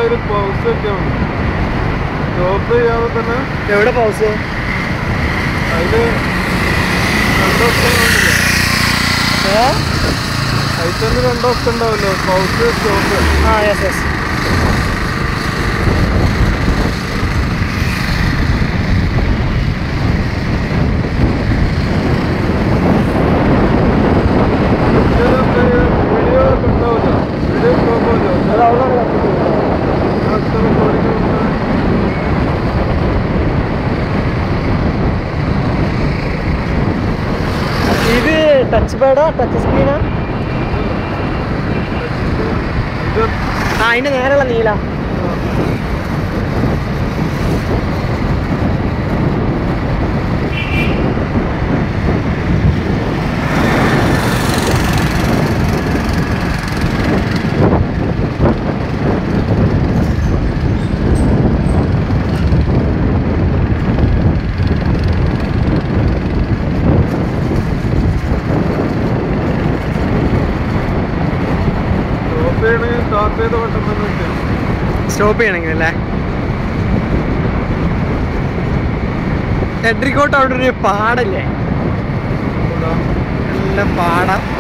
അതിൽ പൗസ് വെക്കാൻ മതി സ്റ്റോപ്പ് ചെയ്യാതെ തന്നെ എവിടെ പൗസ് അതില് രണ്ട് ഓപ്ഷൻ ഉണ്ടല്ലോ ഏ അതിൽ തന്നെ രണ്ട് ഓപ്ഷൻ ഉണ്ടാവല്ലോ പൗസ് സ്റ്റോപ്പ് ആ യെസ് യെസ് വീഡിയോ ഒക്കെ ഉണ്ടാവില്ല വീഡിയോ സ്റ്റോപ്പ് ആവില്ല അത് അവിടെ കത്തിക്കുന്നത് അടുത്ത റെക്കോർഡിംഗ് ഇത് ടച്ച് പാഡാ ടച്ച് സ്ക്രീനാ ഇത് ആ അതിന്റെ നേരെയുള്ള നീല സ്റ്റോപ്പ് ചെയ്യണമെങ്കിൽ സ്റ്റാർട്ട് ചെയ്ത ബട്ടൺ തന്നെ വെക്കാം സ്റ്റോപ്പ് ചെയ്യണമെങ്കിൽ അല്ലേ എഡ്രിക്കോട്ട് അവിടെ ഒരു പാടല്ലേ ഇതാ. നല്ല പാടം